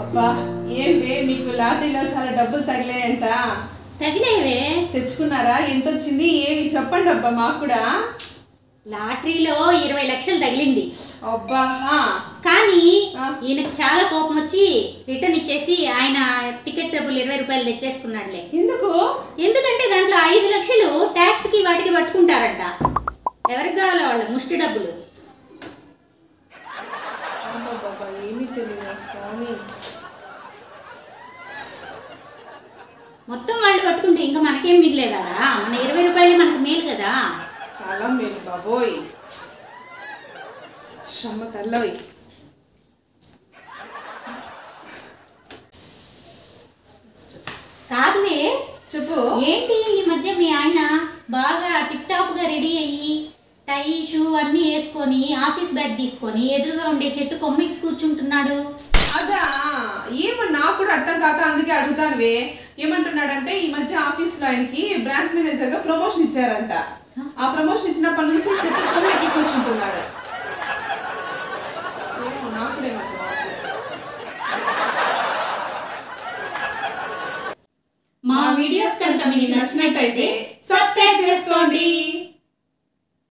అబ్బా ఏం వే మీకు లాటరీలో చాలా డబ్బులు తగిలాయంట తగిలేవే తెచ్చుకున్నారా ఎంత వచ్చింది ఏమి చెప్పండి అబ్బా మాకు కూడా లాటరీలో ఇరవై లక్షలు తగిలింది అబ్బా ఆ, కానీ ఆ. ఈయనకు చాలా కోపం వచ్చి రిటర్న్ ఇచ్చేసి ఆయన టికెట్ డబ్బులు ఇరవై రూపాయలు తెచ్చేసుకున్నాడులే ఎందుకు ఎందుకంటే దాంట్లో ఐదు లక్షలు ట్యాక్స్ కి వాటికి పట్టుకుంటారంట ఎవరికి కావాలో వాళ్ళు ముష్టి డబ్బులు అబ్బబ్బబ్బా, ఏమీ తెలియదు స్వామి మొత్తం వాళ్ళు పట్టుకుంటే ఇంకా మనకేం మిగిలేదు కదా మన ఇరవై రూపాయలు మనకు మేలు కదా చాలా మేలు బాబోయ్ శ్రమ తల్లవి కాదువే చెప్పు ఏంటి ఈ మధ్య మీ ఆయన బాగా టిప్ టాప్ గా రెడీ అయ్యి టై షూ అన్నీ వేసుకొని ఆఫీస్ బ్యాగ్ తీసుకొని ఎదురుగా ఉండే చెట్టు కొమ్మెక్కి కూర్చుంటున్నాడు అదా ఏమో నాకు కూడా అర్థం కాక అందుకే అడుగుతానువే ఏమంటున్నాడంటే ఈ మధ్య ఆఫీస్ లో ఆయనకి బ్రాంచ్ మేనేజర్ గా ప్రమోషన్ ఇచ్చారంట ఆ ప్రమోషన్ ఇచ్చినప్పటి నుంచి చెట్టు కొమ్మ ఎక్కి కూర్చుంటున్నాడు ఏమో నాకు కూడా ఏమర్థం అవ్వట్లేదు. మా వీడియోస్ కనుక మీకు నచ్చినట్టయితే సబ్స్క్రైబ్ చేసుకోండి